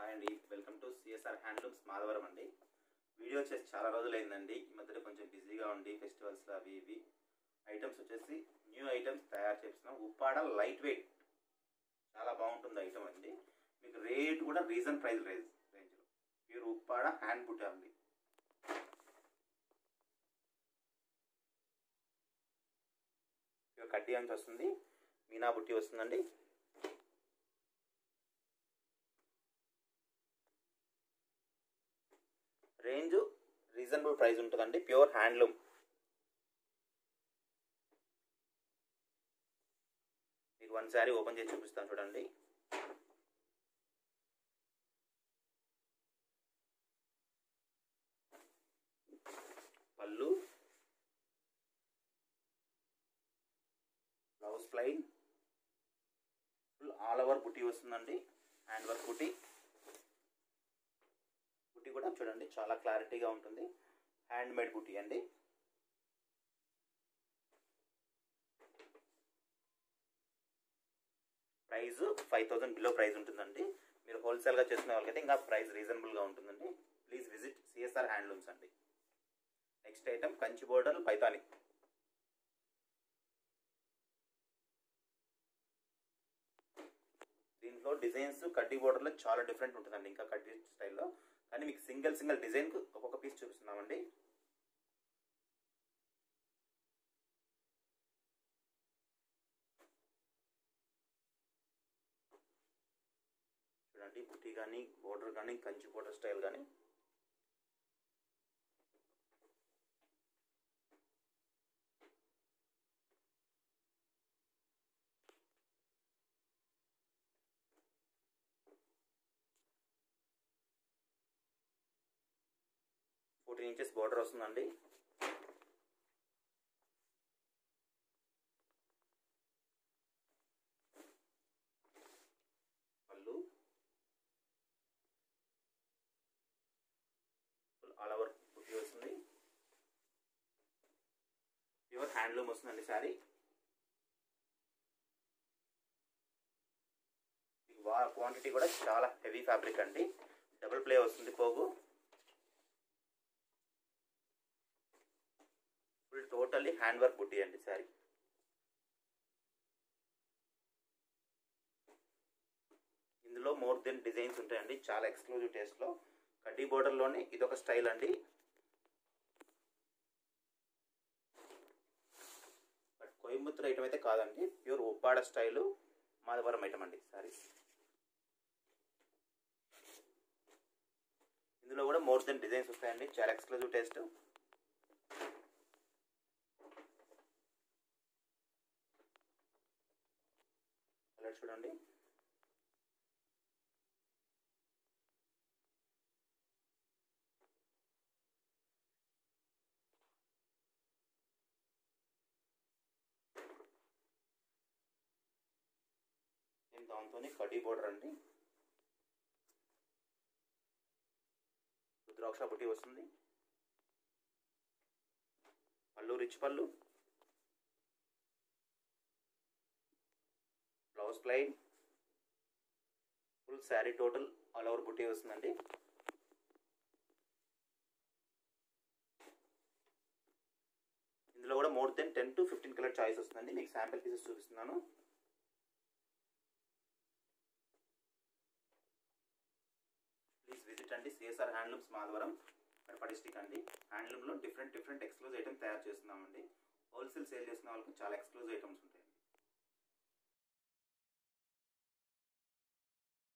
hi అండి welcome to CSR handlooms Madhavaram అండి video చేసి చాలా రోజులైందండి ఈ మధ్యలో కొంచెం బిజీగా ఉండి ఫెస్టివల్స్ అవి ఇవి ఐటమ్స్ వచ్చేసి న్యూ ఐటమ్స్ తయారు చేస్తున్నాం ఉప్పాడ లైట్ వెయిట్ చాలా బాగుంటుంది ఐటమ్ అండి మీకు రేట్ కూడా రీజన్ ప్రైస్ రేంజ్ రేంజ్లో ప్యూర్ ఉప్పాడ హ్యాండ్ బుట్ట అండి ప్యూర్ కడ్డీ అంచు వస్తుంది మీనా బుట్టి వస్తుందండి రేంజ్ రీజనబుల్ ప్రైస్ ఉంటుందండి ప్యూర్ హ్యాండ్లూమ్ మీకు వన్ శారీ ఓపెన్ చేసి చూపిస్తాను చూడండి పళ్ళు blouse plain full all over బుటీ వస్తుందండి హ్యాండ్ వర్క్ బుటీ బుట్టి కూడా చూడండి చాలా క్లారిటీగా ఉంటుంది హ్యాండ్ మేడ్ బుట్టి అండి price five thousand below price ఉంటుందండి మీరు హోల్సేల్గా చేసుకునే వాళ్ళకైతే ఇంకా ప్రైస్ రీజనబుల్గా ఉంటుందండి ప్లీజ్ విజిట్ సిఎస్ఆర్ హ్యాండ్లూమ్స్ అండి next item Kanchi border Paithani దీంట్లో డిజైన్స్ కడ్డీ బోర్డర్లో చాలా డిఫరెంట్ ఉంటుందండి ఇంకా కడ్డీ స్టైల్లో కానీ మీకు సింగిల్ సింగిల్ డిజైన్ ఒక్కొక్క పీస్ చూపిస్తున్నామండి చూడండి బుట్టి కానీ బోర్డర్ కానీ కంచి బోర్డర్ స్టైల్ కానీ ఫోర్టీన్ ఇంచెస్ బార్డర్ వస్తుందండి పళ్ళు ఫుల్ ఆల్ ఓవర్ బుట్టి వస్తుంది ప్యూర్ హ్యాండ్లూమ్ వస్తుందండి శారీ క్వాంటిటీ కూడా చాలా హెవీ ఫ్యాబ్రిక్ అండి డబుల్ ప్లే వస్తుంది పోగు ఫుల్ టోటల్లీ హ్యాండ్ వర్క్ బుట్టి అండి సారీ ఇందులో మోర్ దెన్ డిజైన్స్ ఉంటాయండి చాలా ఎక్స్క్లూజివ్ టేస్ట్లో కడ్డీ బోర్డర్లోనే ఇదొక స్టైల్ అండి బట్ కోయంబత్తూర్ ఐటమ్ అయితే కాదండి pure Uppada style Madhavaram item అండి సారీ ఇందులో కూడా మోర్ దెన్ డిజైన్స్ వస్తాయండి చాలా ఎక్స్క్లూజివ్ టేస్ట్ కలర్ చూడండి నేను దాంతోనే కడ్డీ బోర్డర్ అండి రుద్రాక్ష బుట్టి వస్తుంది పళ్ళు రిచ్ పళ్ళు blouse plain full sari total all over బుట్టి వస్తుందండి ఇందులో కూడా more than ten to fifteen colour choice వస్తుందండి మీకు శాంపిల్ పీసెస్ చూపిస్తున్నాను ప్లీజ్ విజిట్ అండి CSR handlooms Madhavaram Kadapa district అండి హ్యాండ్లూమ్లో డిఫరెంట్ డిఫరెంట్ ఎక్స్క్లూజ్ ఐటమ్ తయారు చేస్తున్నామండి హోల్సేల్ సేల్ చేసిన వాళ్ళకి చాలా ఎక్స్క్లూజివ్ ఐటమ్స్ ఉంటాయి